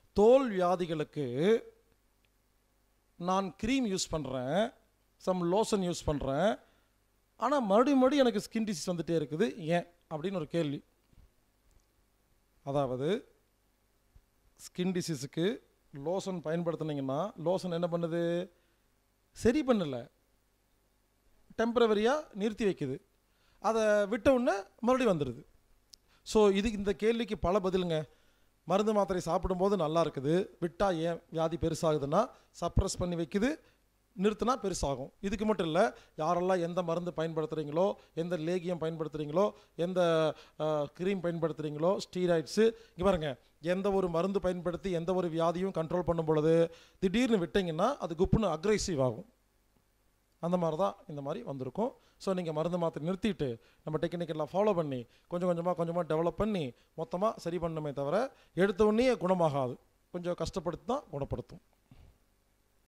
தோல் வியாதிகளுக்கு நான் க்ரீம் யூஸ் பண்ணுறேன் சம் லோஷன் யூஸ் பண்ணுறேன் ஆனால் மறுபடியும் மறுபடியும் எனக்கு ஸ்கின் டிசீஸ் வந்துட்டே இருக்குது ஏன் அப்படின்னு ஒரு கேள்வி அதாவது ஸ்கின் டிசீஸுக்கு லோஷன் பயன்படுத்துனீங்கன்னா லோஷன் என்ன பண்ணுது சரி பண்ணல டெம்பரவரியாக நிறுத்தி வைக்குது அதை விட்ட உடனே மறுபடியும் வந்துடுது ஸோ இது இந்த கேள்விக்கு பல பதிலுங்க மருந்து மாத்திரை சாப்பிடும்போது நல்லா இருக்குது விட்டால் ஏன் வியாதி பெருசாகுதுன்னா சப்ரஸ் பண்ணி வைக்குது நிறுத்தினா பெருசாகும் இதுக்கு மட்டும் இல்லை யாரெல்லாம் எந்த மருந்து பயன்படுத்துகிறீங்களோ எந்த லேகியம் பயன்படுத்துகிறீங்களோ எந்த க்ரீம் பயன்படுத்துகிறீங்களோ ஸ்டீராய்ட்ஸு இங்கே பாருங்க எந்த ஒரு மருந்து பயன்படுத்தி எந்த ஒரு வியாதியும் கண்ட்ரோல் பண்ணும் பொழுது திடீர்னு விட்டிங்கன்னா அது குப்புன்னு அக்ரெசிவ் ஆகும் அந்த மாதிரி தான் இந்த மாதிரி வந்திருக்கும் ஸோ நீங்கள் மருந்து மாத்திரை நிறுத்திட்டு நம்ம டெக்னிக் எல்லாம் ஃபாலோ பண்ணி கொஞ்சம் கொஞ்சமாக கொஞ்சமாக டெவலப் பண்ணி மொத்தமாக சரி பண்ணணுமே தவிர எடுத்த உடனே குணமாகாது கொஞ்சம் கஷ்டப்படுத்தி தான் குணப்படுத்தும்